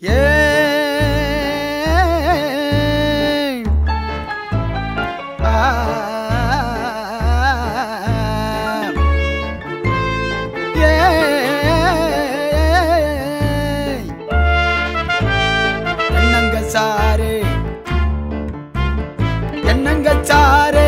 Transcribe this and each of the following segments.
ஏய் ஆ ஏய் என்னங்க சாரே என்னங்க சாரே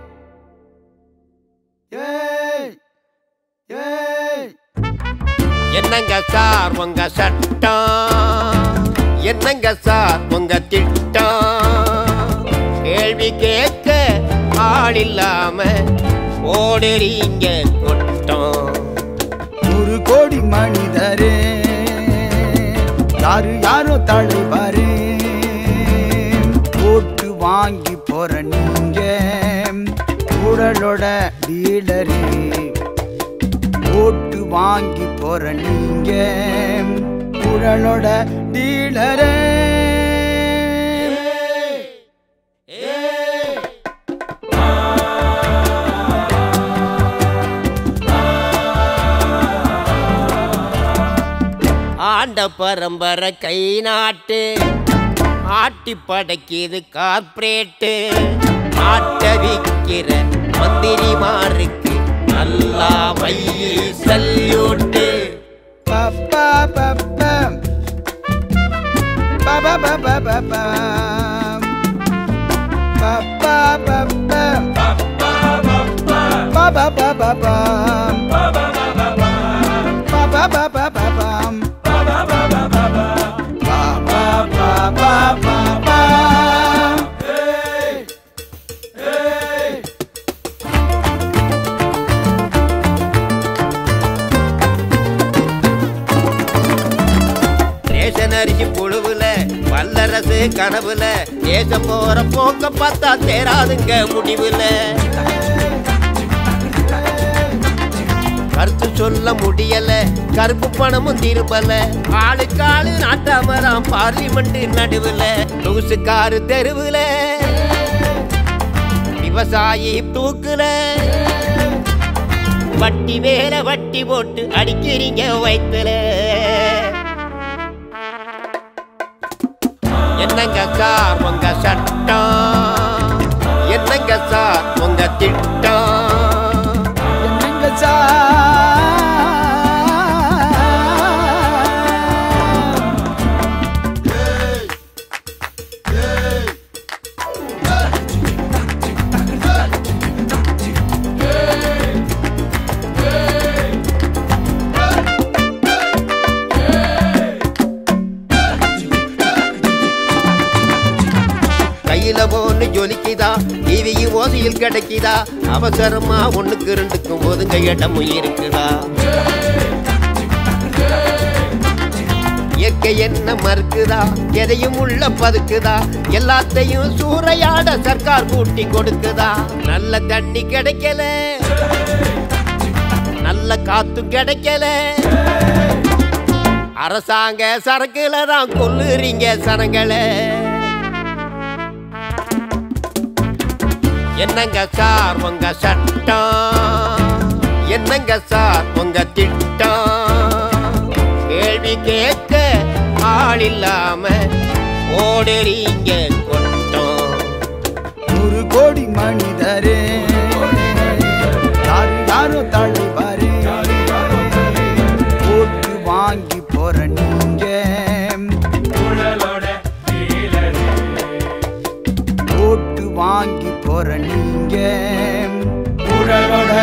ஏய் ஏய் என்னங்க சார் உங்க சட்டம் என்னங்க சார் உங்க திட்டம் கேள்வி கேட்க ஆள் இல்லாம ஓடுறீங்க கொட்டம் ஒரு கோடி மனிதரே யாரு யாரோ தலைவரே ஓட்டு வாங்கி போற நீங்க உடலோட டீலரே ஓட்டு வாங்கி போற நீங்க உடலோட டீலரே ஆண்ட பரம்பரை கை நாட்டு ஆட்டி படைக்குது கார்ப்பரேட்டு ஆட்ட விக்கிற மந்திரிமாருக்கு நல்லா வையி சல்யூட்டு பப்பா பப்பா பப்பா பப்பா பப்பா பப்பா பப்பா பப்பா பப்பா ரேஷன் அரிசி புழுவுல வல்லரசு கனவுல தேசம் போற போக்க பார்த்தா தேராதுங்க முடிவுல கருத்து சொல்ல முடியல கருப்பு பணமும் திரும்பல ஆளுக்கு ஆளு நாட்டாமராம் பார்லிமெண்ட் நடுவுல லூசுக்காரு தெருவுல விவசாயி தூக்குல வட்டி வேற வட்டி போட்டு அடிக்கிறீங்க வயித்துல என்னங்க சார் உங்க சட்டம் என்னங்க சார் உங்க திட்டம் என்னங்க சார் கையில போன்னு ஜொலிக்குதா டிவியும் ஓசையில் கிடைக்குதா அவசரமா ஒண்ணுக்கு ரெண்டுக்கும் ஒதுங்க இடமும் இருக்குதா இயற்கை என்ன மறுக்குதா எதையும் உள்ள பதுக்குதா எல்லாத்தையும் சூறையாட சர்க்கார் கூட்டி கொடுக்குதா நல்ல தண்ணி கிடைக்கல நல்ல காத்தும் கிடைக்கல அரசாங்க சரக்குல தான் கொல்லுறீங்க சனங்களை என்னங்க சார் உங்க சட்டம் என்னங்க சார் உங்க திட்டம் கேள்வி கேட்க ஆள் இல்லாம ஓடுறீங்க கொட்டம் ஒரு கோடி மனிதரே யாரு யாரோ தலைவரே ஓட்டு வாங்கி போற நீங்க ஓட்டு வாங்கி போற நீங்க உடலோட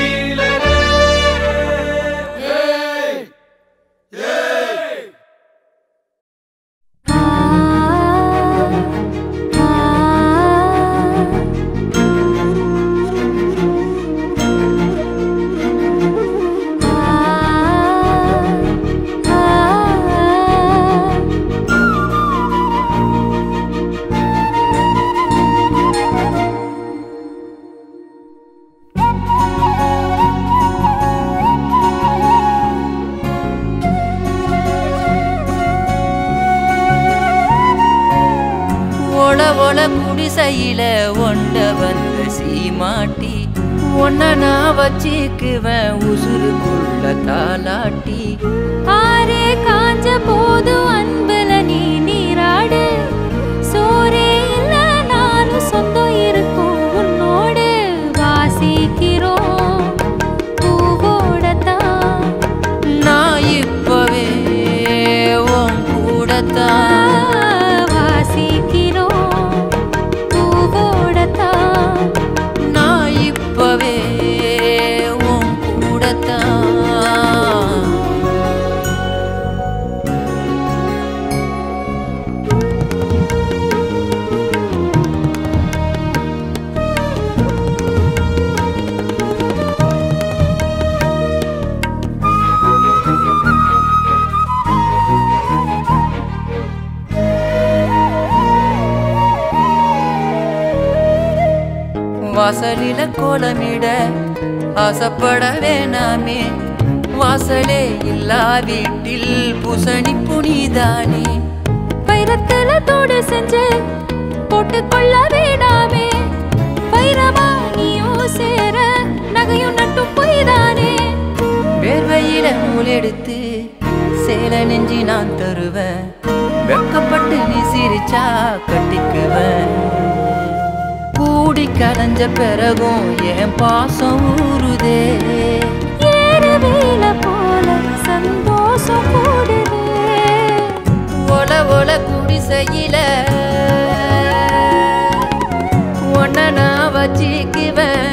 ஒள ஒள குடிசையில ஒண்ட வந்த சீமாட்டி ஒன்ன நான் வச்சுக்குவேன் உசுருக்குள்ள தாலாட்டி ஆரே காஞ்ச போதும் அன்புல கூடத்தான் வாசிக்கிறோம் பூவோடத்தான் நான் இப்பவே உன் கூடத்தான் வாசலில கோலமிட ஆசைப்பட வேணாமே வாசலே இல்லா வீட்டில் பூசணி புனிதானே வைரத்துல தோடு செஞ்சு போட்டுக்கொள்ள வேணாமே வைரமா நீயும் சேர நகையும் நட்டும் பொய்தானே வேர்வையில நூல் எடுத்து சேல நெஞ்சி நான் தருவேன் வெக்கப்பட்டு நீ சிரிச்சா கட்டிக்குவேன் கூடி கலைஞ்ச பிறகும் என் பாசம் ஊறுதே ஏறுவேல போல சந்தோஷம் கூடுதே ஒல ஒல குடிசையில ஒன்ன நான் வச்சிக்குவேன்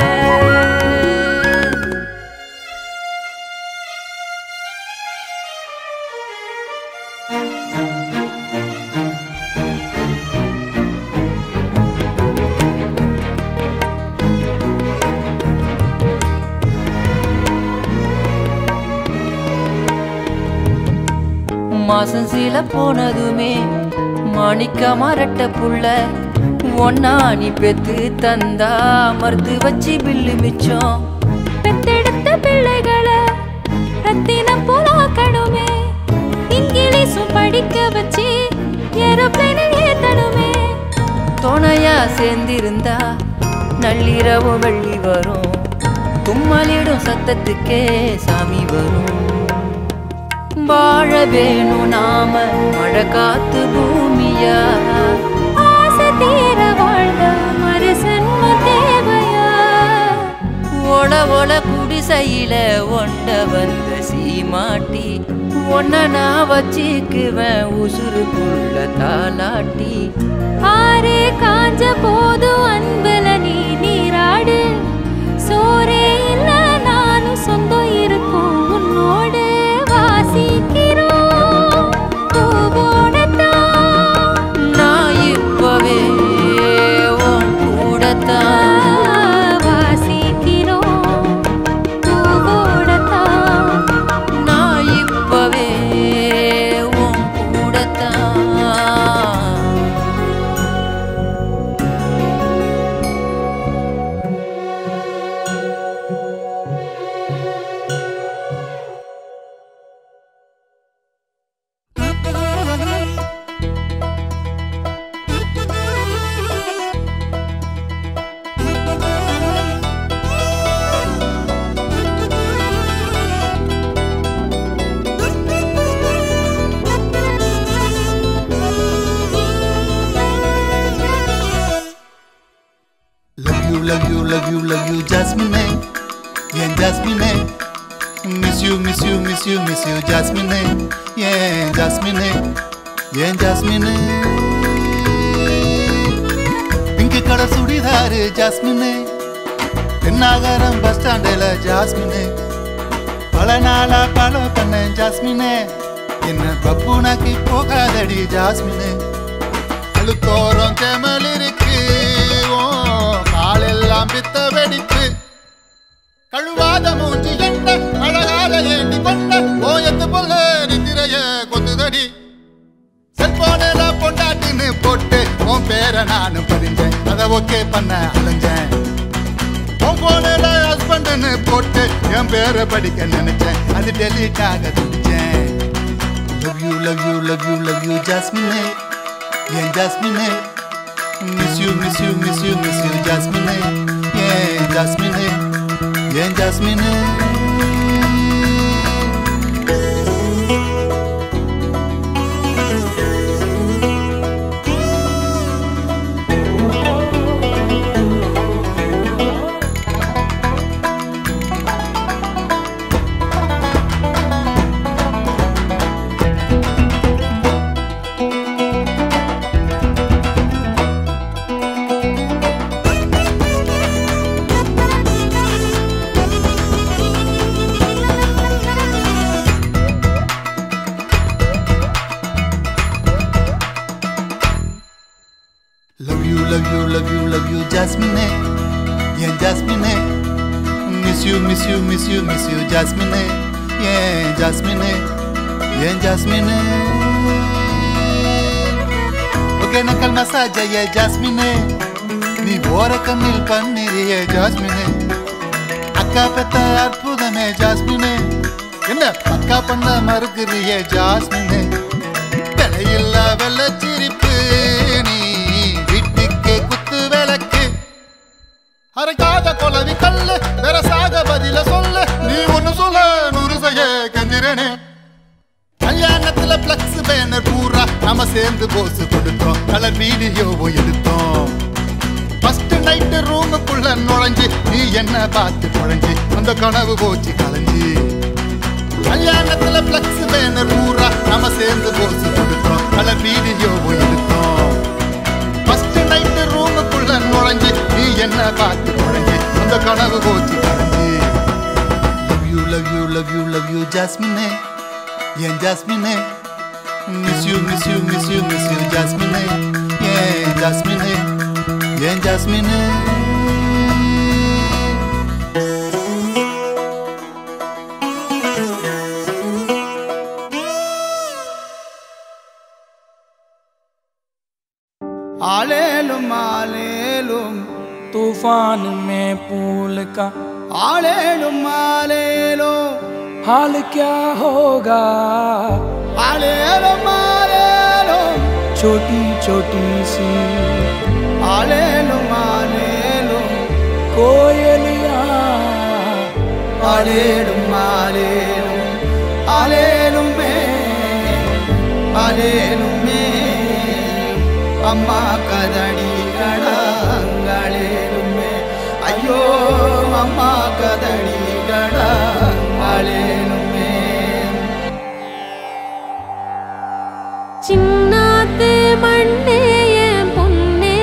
மாசம் சில போனதுமே மாணிக்க மரட்ட புள்ள ஒன்னா நீ பெத்து தந்தா மறுத்து வச்சு பில்லு மிச்சம் பெத்தெடுத்த பிள்ளைகளை ரத்தினம் போலாக்கணுமே இங்கிலீஷும் படிக்க வச்சு ஏரோப்ளைனில் ஏத்தணுமே துணையா சேர்ந்திருந்தா நள்ளிரவு வெள்ளி வரும் தும்மலிடும் சத்தத்துக்கே சாமி வரும் வாழ வேணும் நாம மழை காத்து பூமியா ஆசை தீர வாழ்ந்த மறுசன்ம தேவையா ஒள ஒள குடிசையில ஒண்ட வந்த சீமாட்டி ஒன்ன நான் வச்சுக்குவேன் உசுருக்குள்ள தாலாட்டி ஆரே காஞ்ச போதும் அன்புல நீ நீராடு சோரே இல்ல நானும் சொந்தம் இருக்கும் உன்னோடு வாசிக்கிறோம் பூவோடத்தான் நான் இப்பவே உன் கூடத்தான் வாசிக்கிறோம் பூவோடத்தான் நான் இப்பவே உன் கூடத்தான் Love you, love you, love you, love you, Jasmine. Yeah, Jasmine. Miss you, miss you, miss you, miss you, Jasmine. Yeah, Jasmine. Yeah, Jasmine. Pink கடை சுடிதாரு ஜாஸ்மினு தென்னாகரம் பஸ் ஸ்டாண்டில் ஜாஸ்மினு பல நாளா பல பண்ண ஜாஸ்மினு என்ன பப்புனாக்கி போகாதடி ஜாஸ்மினு அழுத்தோரம் தேமல் இருக்கு ஓ காலெல்லாம் பித்த வெடிப்பு கழுவாத மூஞ்சி எண்ட அழகாக ஏண்டி கொண்ட ஓயத்து பொல்ல நித்திரைய கொந்துதடி செல்போனில் பொண்டாட்டின்னு போட்டு உன் பேரை நானும் பதிஞ்சேன் அதை ஓகே பண்ண அலைஞ்சேன் உன் போனில் ஹஸ்பண்டுன்னு போட்டு என் பேரை படிக்க நினைச்சேன் அது டெலிட் ஆக துடிச்சேன் love you love you love you love you ஜாஸ்மினே ஏன் ஜாஸ்மினே miss you miss you miss you miss you ஜாஸ்மினே ஏன் ஜாஸ்மினே ஏன் ஜாஸ்மினே love you love you love you ஜாஸ்மினே என் ஜாஸ்மினே miss you miss you miss you miss you ஜாஸ்மினே ஏன் ஜாஸ்மினே ஏன் ஜாஸ்மினே ஒகேனக்கல் மசாஜ் ஏ ஜாஸ்மினே நீ ஓர கண்ணில் பண்ணிறிய ஜாஸ்மினே அக்கா பெத்த அற்புதமே ஜாஸ்மினே என்ன பக்கா பண்ண மறுக்கிறிய ஜாஸ்மினே தலையில்லா வெள்ளச்சிரிப்பு நீ வீட்டுக்கே குத்து விளக்கு அரைக்காத கொலவி கல்லு வேற சாக பதில சொல்லு நீ ஒண்ணு சொல்ல நூறு செய்ய கஞ்சிரனே கல்யாணத்துல பிளக்ஸ் பேனர் பூரா நாம சேர்ந்து போஸ் கொடுத்தோம் கலர் வீடியோவோ எடுத்தோம் ஃபர்ஸ்ட் நைட்டு ரூமுக்குள்ள நுழைஞ்சு நீ என்ன பார்த்து குழஞ்சி அந்த கனவு போச்சு கலைஞ்சி கல்யாணத்துல பிளக்ஸ் பேனர் பூரா நாம சேர்ந்து போஸ் கொடுத்தோம் கலர் வீடியோவோ எடுத்தோம் ஃபர்ஸ்ட் நைட்டு ரூமுக்குள்ள நுழைஞ்சு நீ என்ன பார்த்து குழஞ்சி அந்த கனவு போச்சு கலைஞ்சி love you love you love you love you ஜாஸ்மினே என் ஜாஸ்மினே miss you miss you miss you miss you ஜாஸ்மினே ஏன் ஜாஸ்மினே ஏன் ஜாஸ்மினே ஆளேலும் ஆளேலும் तूफान में पूल का ஆளேலும் ஆளேலும் हाल क्या होगा ஆளேலும் ஆளேலும் छोटी छोटी सी ஆளேலும் ஆளேலும் कोयलिया ஆளேலும் ஆளேலும் ஆளேலுமே ஆளேலுமே அம்மா கதடி கடாங்களேலுமே ஐயோ அம்மா கதடி கடாங்களேலுமே சின்னாத்து மண்ணே என் பொன்னே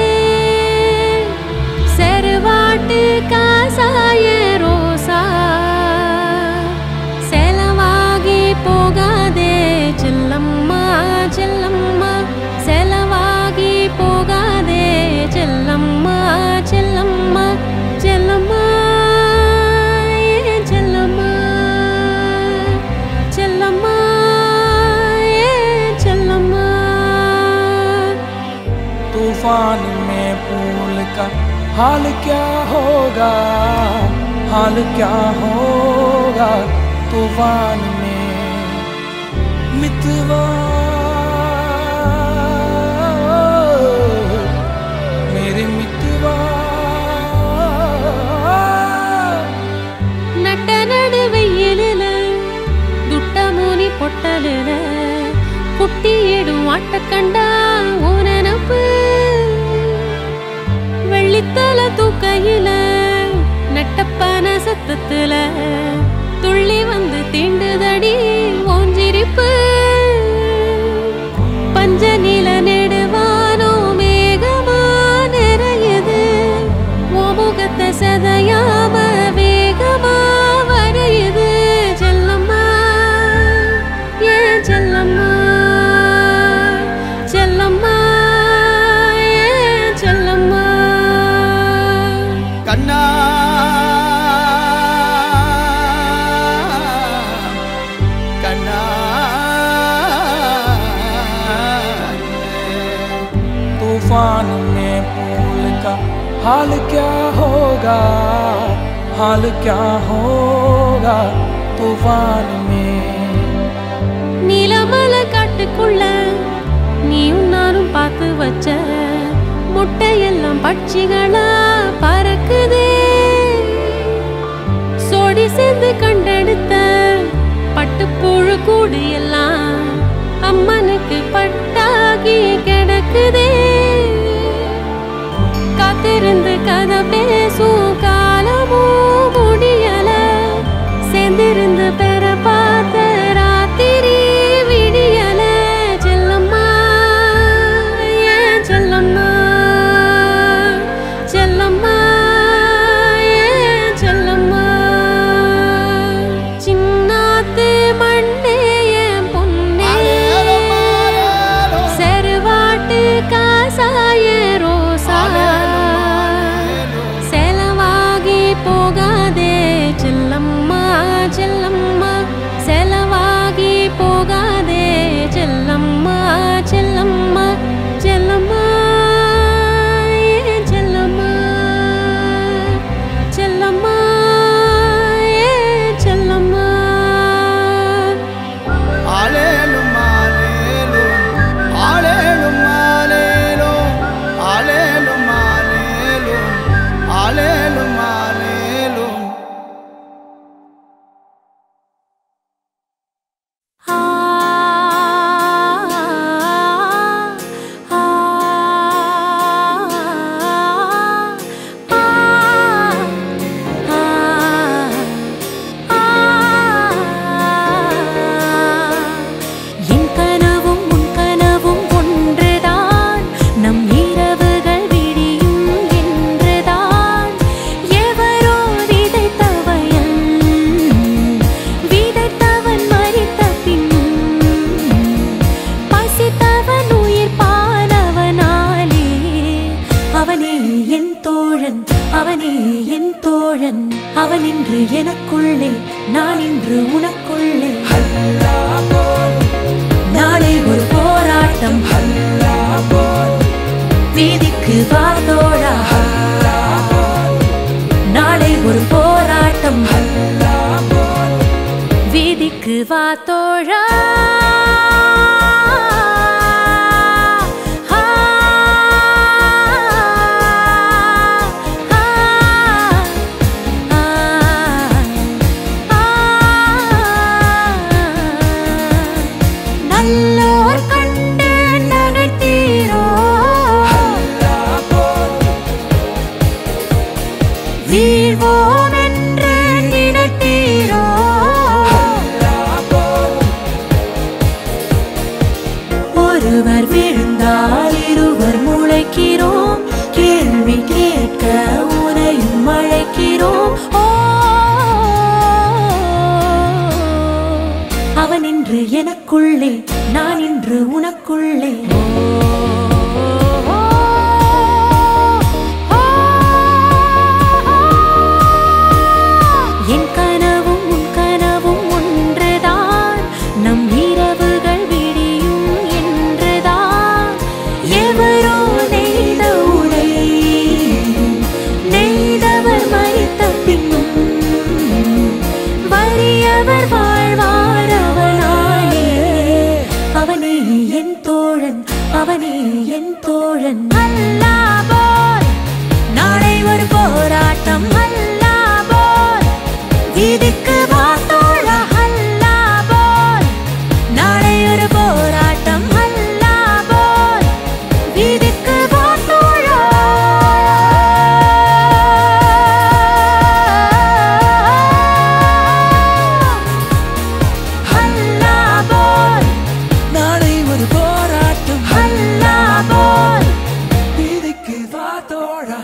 செருவாட்டு காசாய ரோசா செலவாகி போகாதே செல்லம்மா செல்லம்மா செலவாகி போகாதே செல்லம்மா செல்லம்மா செல்லம்மா ஏன் செல்லம்மா செல்லம்மா ஏன் செல்லம்மா तूफान में पूल का हाल क्या होगा हाल क्या होगा तूफान में मितवा मेरे मितवा நட்ட நடு வெயிலில துட்ட மூனி பொட்டலில குட்டியிடும் ஆட்ட கண்டா உனப்பு வெள்ளித்தல தூக்கையில நட்டப்பான சத்தத்துல துள்ளி வந்து தீண்டுதடி ஓஞ்சிரிப்பு பஞ்ச நில நெடுவானோ மேகமா நிறையுது உன் முகத்தை சதையாம வேகமா வரையுது செல்லம்மா ஏன் செல்லம்மா செல்லம்மா ஏன் செல்லம்மா கண்ணா கண்ணா तूफान में पूल का हाल क्या होगा हाल क्या होगा तूफान में நீலமல காட்டுக்குள்ள நீயும் நானும் பார்த்து வச்ச முட்டையெல்லாம் பட்சிகளா பறக்குதே சோடி சேர்ந்து கண்டெடுத்த பட்டுப்புழு கூடு எல்லாம் அம்மனுக்கு பட்டாகி கிடக்குதே காத்திருந்து கதை பேசும் காலமும் முடியல சேர்ந்திருந்து பெற பார்த்த ராத்திரி விடியல செல்லம்மா ஏன் செல்லம்மா செல்ல இன்று எனக்குள்ளே நான் இன்று உனக்குள்ளே நாளை ஒரு போராட்டம் வீதிக்கு வாதோடா நாளை ஒரு போராட்டம் வீதிக்கு வா தோழா ஆ, ஆ, ஆ, ஆ. நல்லோர் கண்டு நகைத்தீரோ வீழ்வோம் என்று நினைத்தீரோ ஒருவர் விழுந்தால் இருவர் முளைக்கிறோம் கேள்வி கேட்க உனையும் அழைக்கிறோம் ஓ அவன் இன்று எனக்குள்ளே நான் இன்று உனக்குள்ளே என் கனவும் உன் கனவும் ஒன்றுதான் நம் இரவுகள் விடியும் என்றுதான் எவரோ நெய்த உடை நெய்தவர் மறித்த பின்னும் வறியவர் வாழ்வார் அவனாலே அவனே என் தோழன் அவனே என் தோழன் அல்லா போல் நாளை ஒரு போராட்டம் அல்லா போல் வீதிக்கு வா தோழா அல்லா போல் நாளை ஒரு போராட்டம் அல்லா போல் வீதிக்கு வா தோழா அல்லா போல் நாளை ஒரு போராட்டம் அல்லா போல் வீதிக்கு வா தோழா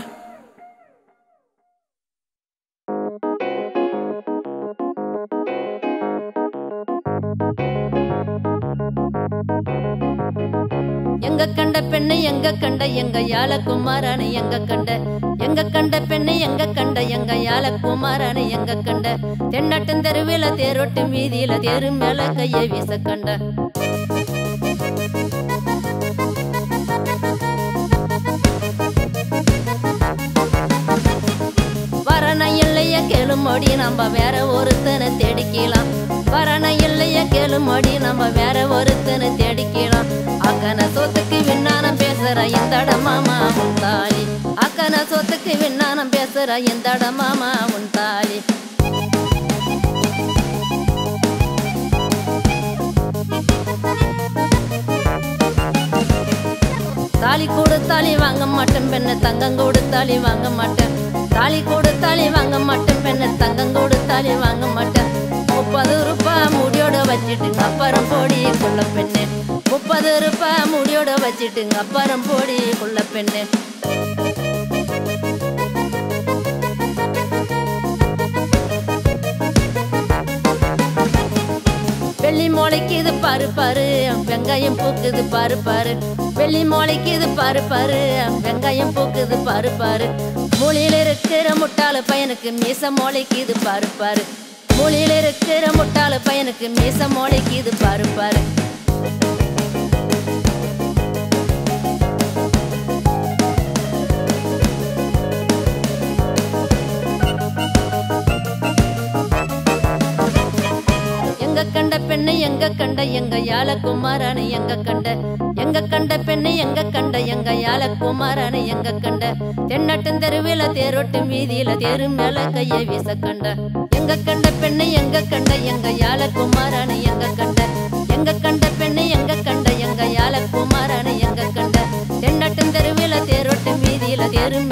எங்க கண்ட பெண்ணை எங்க கண்ட எங்க யாழ குமாரானு எங்க கண்ட எங்க கண்ட பெண்ணை எங்க கண்ட எங்க யாழ குமாரானு எங்க கண்ட தென்னட்டும் தெருவில தேரோட்டும் வீதியில தேரு மேல கையை வீச கண்ட வரண இல்லைய கேளுமடி நம்ம வேற ஒருத்தனை தேடிக்கலாம் வரண இல்லைய கேளுமடி நம்ம வேற ஒருத்தனை தேடிக்கலாம் அக்கன சொத்துக்கு விண்ணானம் பேசுற இந்த மாமா உன் தாலி அக்கன சொத்துக்கு விண்ணானம் பேசுற இந்த மாமா உன் தாலி தாலி கொடுத்தாலி வாங்க மாட்டேன் பெண்ணை தங்கம் கொடுத்தாலி வாங்க மாட்டேன் தாலி கொடுத்தாலி வாங்க மாட்டேன் பெண்ணை தங்கம் கொடுத்தாலி வாங்க மாட்டேன் முப்பது ரூபாய் முடியோட வச்சிட்டுங்க அப்புறம் போடி குள்ள பெண்ணு முப்பது ரூபாய் முடியோட வச்சிட்டுங்க அப்புறம் போடி குள்ள பெண்ணு வெள்ளி மோளைக்கு இது பாரு பாரு வெங்காயம் பூக்குது பாரு பாரு வெள்ளி மோளைக்கு இது பாரு பாரு வெங்காயம் பூக்குது பாரு பாரு மூலையில இருக்கிற முட்டாள பையனுக்கு மீச மோளைக்கு இது பாரு பாரு மூலையில இருக்கிற முட்டாள பையனுக்கு மீச மோளைக்கு இது பாரு பாரு எங்க கண்ட பெண்ணை எங்க கண்ட எங்க யாழ குமாரானு எங்க கண்ட எங்க கண்ட பெண்ணை எங்க கண்ட எங்க யாழ குமாரானு எங்க கண்ட தென்னட்டும் தெருவில தேரோட்டும் வீதியில தேரு மேல கையை வீச கண்ட எங்க கண்ட பெண்ணை எங்க கண்ட எங்க யாழ குமாரானு எங்க கண்ட எங்க கண்ட பெண்ணை எங்க கண்ட எங்க யாழ குமாரானு எங்க கண்ட தென்னட்டும் தெருவில தேரோட்டும் வீதியில தேரு